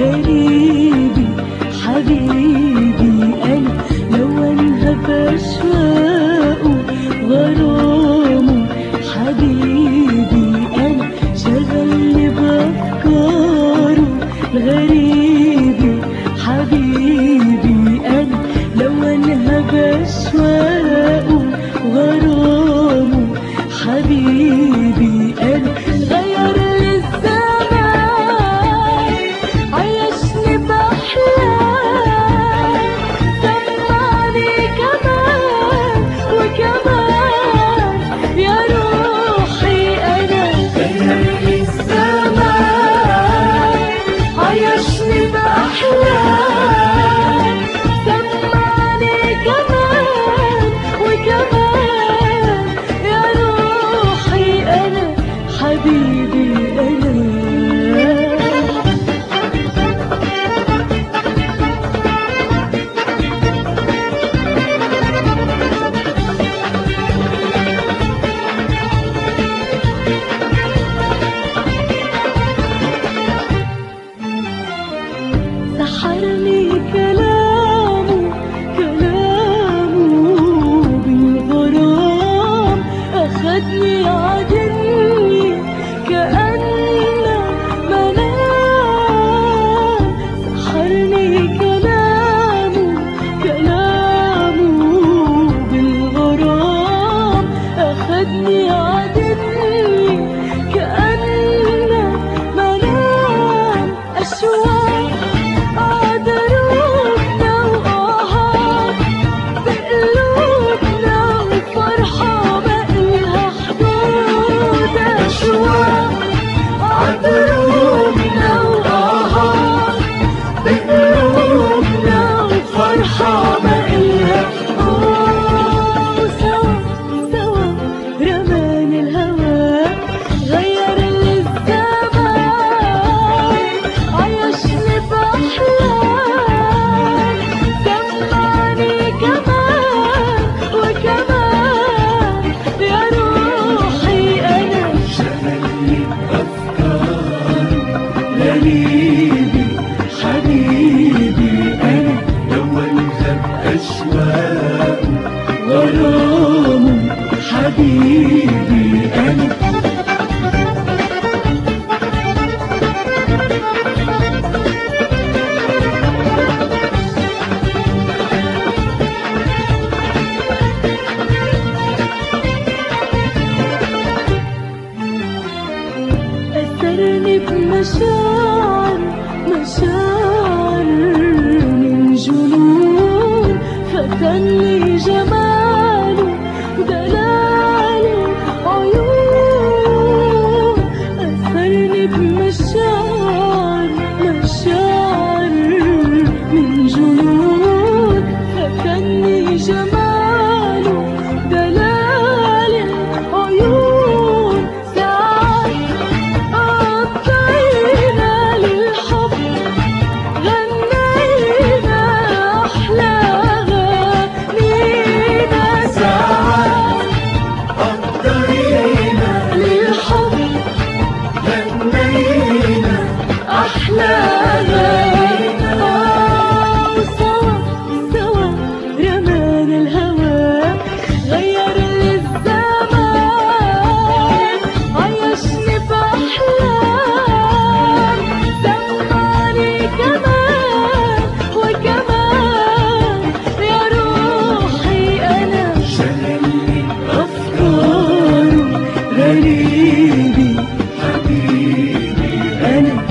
غريبي حبيبي أنا لو انهب أشواقه غرامه حبيبي أنا شغلني بأفكاره غريبي حبيبي أنا لو انهب أشواقه غرامه حبيبي أنا غير لي الزمان عيشني بأحلام سمعني كمان وكمان يا روحي أنا غير لي الزمان عيشني بأحلام سمعني كمان وكمان يا روحي أنا حبيبي أنا سحرني كلامه كلامه بالغرام أخدني عدني كأنه منام سحرني كلامه كلامه بالغرام أخدني عدني كأنه منام أشواق قدروبنا وآهات بقلوبنا وفرحة ما إلها حدود أشواق قدروبنا وآهات بقلوبنا وفرحة ما إلها حدود سوا سوا رمان الهوى غير لي الزمان عيشني بأحلام سمعني كمان وكمان يا روحي أنا شغلني بأفكار غريبي حبيبي أنا لو انهب أشواقه غرامه حبيبي أنا أثرني بمشاعر مشاعر من جنون فتني جماله دلاله عيون أثرني بمشاعر مشاعر من جنون فتني جماله دلاله عيون ساعات قضينا للحب غنينا أحلى غنينا ساعات قضينا للحب غنينا أحلى غنينا وسوا سوا رمانا الهوى غير لي الزمان عيشني بأحلام سمعني كمان وكمان يا روحي أنا شغلني أفكاره غريبي حبيبي أنا